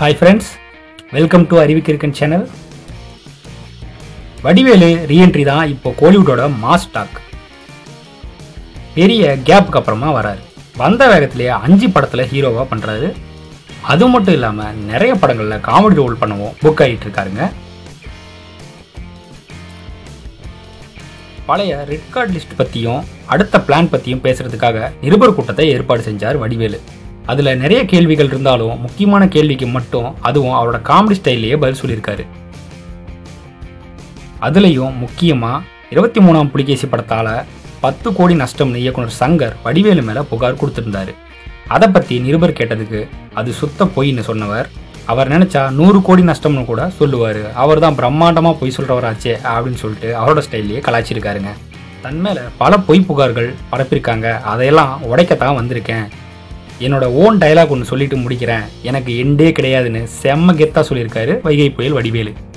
hi friends welcome to அறிவிக்கிருக்கன் channel Vadivelu reentry தான் இப்போ கோலிவுட்டோட மாஸ் டாக் பெரிய கேப்புக்கு அப்புறமா வராரு வந்த வேகத்திலேயே அஞ்சு படத்தில் ஹீரோவாக பண்ணுறாரு அது மட்டும் இல்லாமல் நிறைய படங்களில் காமெடி ரோல் பண்ணவும் புக் ஆகிட்டு இருக்காருங்க பழைய ரெட் கார்டு லிஸ்ட் பற்றியும் அடுத்த பிளான் பற்றியும் பேசுறதுக்காக நிருபர் கூட்டத்தை ஏற்பாடு செஞ்சார் வடிவேலு அதில் நிறைய கேள்விகள் இருந்தாலும் முக்கியமான கேள்விக்கு மட்டும் அதுவும் அவரோட காமெடி ஸ்டைல்லையே பதில் சொல்லியிருக்காரு அதுலேயும் முக்கியமாக இருபத்தி மூணாம் புலிகேசி படத்தால் பத்து கோடி நஷ்டம்னு இயக்குனர் சங்கர் வடிவேலு மேலே புகார் கொடுத்துருந்தாரு அதை பற்றி நிருபர் கேட்டதுக்கு அது சுத்த பொய்ன்னு சொன்னவர் அவர் நினச்சா நூறு கோடி நஷ்டம்னு கூட சொல்லுவார் அவர் தான் பிரம்மாண்டமாக பொய் சொல்கிறவராச்சே அப்படின்னு சொல்லிட்டு அவரோட ஸ்டைல்லையே கலாய்ச்சிருக்காருங்க தன் மேலே பல பொய் புகார்கள் பரப்பியிருக்காங்க அதையெல்லாம் உடைக்கத்தான் வந்திருக்கேன் என்னோட ஓன் டயலாக் ஒன்று சொல்லிட்டு முடிக்கிறேன் எனக்கு எண்டே கிடையாதுன்னு செம்ம கெத்தாக சொல்லியிருக்காரு வைகை புயல் வடிவேலு